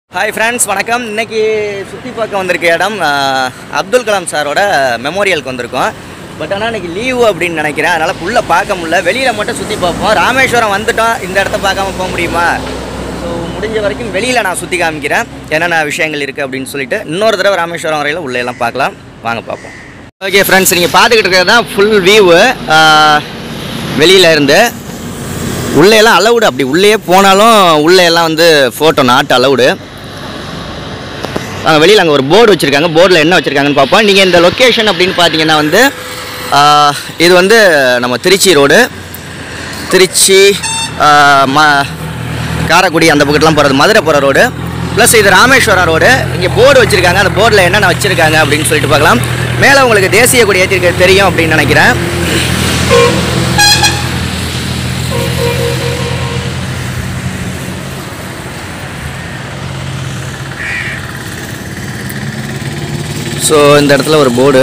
hi friends வணக்கம் இன்னைக்கு சுற்றி பார்க்க வந்திருக்க இடம் ஆஹ், அப்துல் கலாம் சாரோட மெமோரியலுக்கு வந்திருக்கோம் பட் ஆனால் இன்னைக்கு லீவு அப்படின்னு நினைக்கிறேன் அதனால் உள்ளே பார்க்க முடியல வெளியில் மட்டும் சுற்றி பார்ப்போம் ராமேஸ்வரம் வந்துட்டோம் இந்த இடத்த பார்க்காம போக முடியுமா ஸோ முடிஞ்ச வரைக்கும் வெளியில் நான் சுற்றி காமிக்கிறேன் என்னென்ன விஷயங்கள் இருக்குது அப்படின்னு சொல்லிட்டு இன்னொரு தடவை ராமேஸ்வரம் வரையில் உள்ளே எல்லாம் பார்க்கலாம் வாங்க பார்ப்போம் ஓகே ஃப்ரெண்ட்ஸ் நீங்கள் பார்த்துக்கிட்டு இருக்கிறது தான் ஃபுல் வியூவு வெளியில் இருந்து உள்ளே எல்லாம் அலவுடு அப்படி உள்ளே போனாலும் உள்ளே எல்லாம் வந்து ஃபோட்டோ நாட் அலவுடு அங்கே வெளியில் அங்கே ஒரு போர்டு வச்சுருக்காங்க போர்டில் என்ன வச்சுருக்காங்கன்னு பார்ப்போம் நீங்கள் இந்த லொக்கேஷன் அப்படின்னு பார்த்தீங்கன்னா வந்து ஆஹ், இது வந்து நம்ம திருச்சி ரோடு திருச்சி ஆஹ், ம காரைக்குடி அந்த பக்கத்துலாம் போகிறது மதுரை போகிற ரோடு ப்ளஸ் இது ராமேஸ்வரம் ரோடு இங்கே போர்டு வச்சுருக்காங்க அந்த போர்டில் என்னென்ன வச்சுருக்காங்க அப்படின்னு சொல்லிட்டு பார்க்கலாம் மேலே உங்களுக்கு தேசிய கொடி ஏற்றிருக்க தெரியும் அப்படின்னு நினைக்கிறேன் ஸோ இந்த இடத்துல ஒரு போர்டு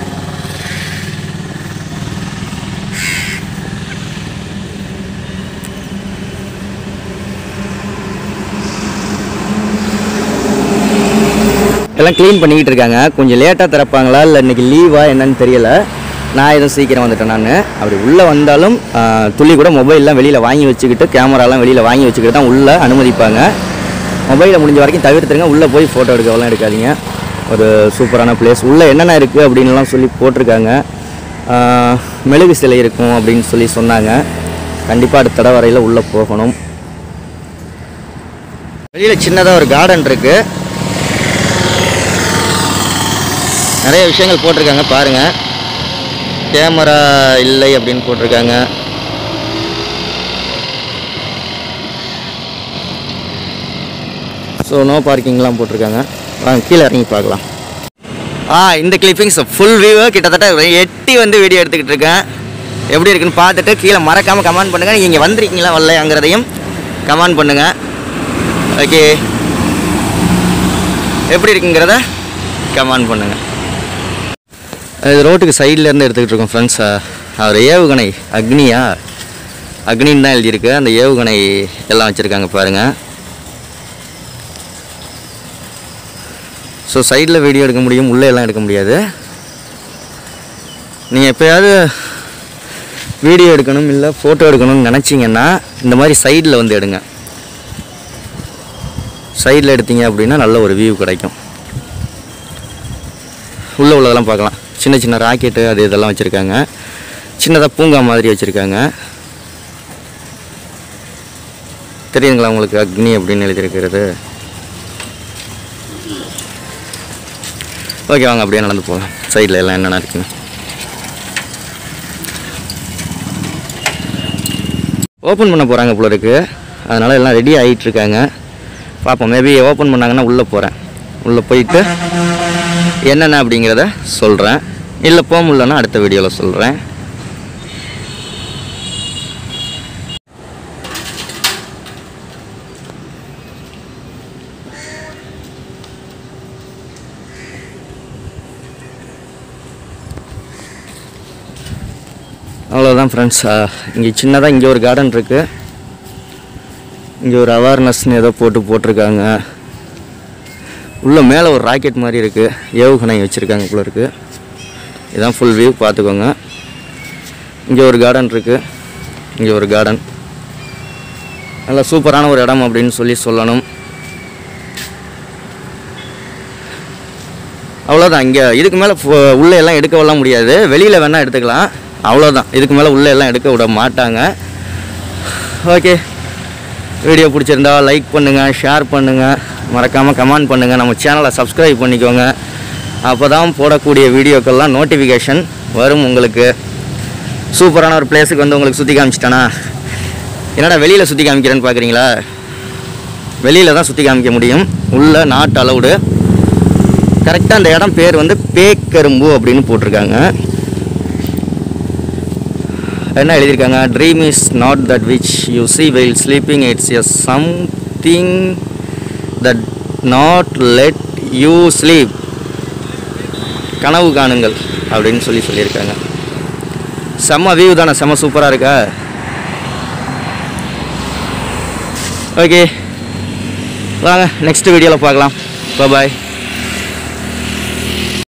எல்லாம் க்ளீன் பண்ணிக்கிட்டு இருக்காங்க கொஞ்சம் லேட்டாக திறப்பாங்களா இல்லை இன்னைக்கு லீவா என்னன்னு தெரியல நான் எதுவும் சீக்கிரம் வந்துட்டேன் நான் அப்படி உள்ளே வந்தாலும் ஆ, துள்ளி கூட மொபைல்லாம் வெளியில் வாங்கி வச்சுக்கிட்டு கேமராலாம் வெளியில் வாங்கி வச்சுக்கிட்டு தான் உள்ளே அனுமதிப்பாங்க மொபைலை முடிஞ்ச வரைக்கும் தவிர்த்துருங்க உள்ளே போய் ஃபோட்டோ எடுக்கவெல்லாம் எடுக்காதீங்க ஒரு சூப்பரான பிளேஸ் உள்ளே என்னென்ன இருக்குது அப்படின்லாம் சொல்லி போட்டிருக்காங்க ஆ, மெழுகு சிலை இருக்கும் அப்படின்னு சொல்லி சொன்னாங்க கண்டிப்பாக அடுத்த தடவை வரையில் உள்ளே போகணும் வெளியில் சின்னதாக ஒரு கார்டன் இருக்குது நிறைய விஷயங்கள் போட்டிருக்காங்க பாருங்க கேமரா இல்லை அப்படின்னு போட்டிருக்காங்க ஸோ நோ பார்க்கிங்லாம் போட்டிருக்காங்க வாங்க கீழே இறங்கி பார்க்கலாம் ஆ இந்த கிளிப்பிங்ஸ் ஃபுல் வியூ கிட்டத்தட்ட ஒரு எட்டி வந்து வீடியோ எடுத்துக்கிட்டு இருக்கேன் எப்படி இருக்குன்னு பார்த்துட்டு கீழே மறக்காமல் கமெண்ட் பண்ணுங்கள் நீங்கள் இங்கே வந்திருக்கீங்களா வரலையாங்கிறதையும் கமெண்ட் பண்ணுங்கள் ஓகே எப்படி இருக்குங்கிறத கமெண்ட் பண்ணுங்கள் இது ரோட்டுக்கு சைடில் இருந்து எடுத்துக்கிட்டு இருக்கோம் ஃப்ரெண்ட்ஸ் அவர் ஏவுகணை அக்னியா அக்னின்னு தான் எழுதியிருக்கு அந்த ஏவுகணை எல்லாம் வச்சுருக்காங்க பாருங்கள் ஸோ சைடில் வீடியோ எடுக்க முடியும் உள்ளே எல்லாம் எடுக்க முடியாது நீங்கள் எப்போயாவது வீடியோ எடுக்கணும் இல்லை ஃபோட்டோ எடுக்கணும்னு நினச்சிங்கன்னா இந்த மாதிரி சைடில் வந்து எடுங்க சைடில் எடுத்தீங்க அப்படின்னா நல்ல ஒரு வியூ கிடைக்கும் உள்ளே உள்ளதெல்லாம் பார்க்கலாம் சின்ன சின்ன ராக்கெட்டு அது இதெல்லாம் வச்சுருக்காங்க சின்னதாக பூங்கா மாதிரி வச்சுருக்காங்க தெரியுதுங்களா உங்களுக்கு அக்னி அப்படின்னு எழுதியிருக்கிறது ஓகே வாங்க அப்படியே நடந்து போகலாம் சைடில் எல்லாம் என்னென்ன இருக்குன்னு ஓப்பன் பண்ண போகிறாங்க போல இருக்கு அதனால் எல்லாம் ரெடி ஆகிட்டு இருக்காங்க பார்ப்போம் மேபி ஓப்பன் பண்ணாங்கன்னா உள்ளே போகிறேன் உள்ளே போயிட்டு என்னென்ன அப்படிங்கிறத சொல்கிறேன் இல்லை போக முடியலன்னா அடுத்த வீடியோவில் சொல்கிறேன் அவ்வளோதான் ஃப்ரெண்ட்ஸ் இங்கே சின்னதாக இங்கே ஒரு கார்டன் இருக்குது இங்கே ஒரு அவேர்னஸ்னு ஏதோ போட்டு போட்டிருக்காங்க உள்ள மேலே ஒரு ராக்கெட் மாதிரி இருக்குது ஏவுகணை வச்சுருக்காங்க போல இருக்குது இதான் ஃபுல் வியூ பார்த்துக்கோங்க இங்கே ஒரு கார்டன் இருக்குது இங்கே ஒரு கார்டன் நல்ல சூப்பரான ஒரு இடம் அப்படின்னு சொல்லி சொல்லணும் அவ்வளோதான் இங்கே இதுக்கு மேலே உள்ளே எல்லாம் எடுக்கவெல்லாம் முடியாது வெளியில் வேணால் எடுத்துக்கலாம் அவ்வளோதான் இதுக்கு மேலே உள்ளே எல்லாம் எடுக்க விட மாட்டாங்க ஓகே வீடியோ பிடிச்சிருந்தா லைக் பண்ணுங்கள் ஷேர் பண்ணுங்கள் மறக்காமல் கமெண்ட் பண்ணுங்கள் நம்ம சேனலை சப்ஸ்கிரைப் பண்ணிக்கோங்க அப்போ தான் போடக்கூடிய வீடியோக்கெல்லாம் நோட்டிஃபிகேஷன் வரும் உங்களுக்கு சூப்பரான ஒரு பிளேஸுக்கு வந்து உங்களுக்கு சுற்றி காமிச்சிட்டேனா என்னடா வெளியில் சுற்றி காமிக்கிறேன்னு பார்க்குறீங்களா வெளியில் தான் சுற்றி காமிக்க முடியும் உள்ள நாட் அலவுடு கரெக்டாக அந்த இடம் பேர் வந்து பேக்கரும்பு அப்படின்னு போட்டிருக்காங்க என்ன எழுதியிருக்காங்க dream is not that which you see while sleeping it's a something that not let you sleep கனவு காணுங்கள் அப்படின்னு சொல்லி சொல்லியிருக்காங்க செம்ம வியூ தானே செம்ம சூப்பராக இருக்கா ஓகே வாங்க நெக்ஸ்ட் வீடியோவில் பார்க்கலாம் பாய்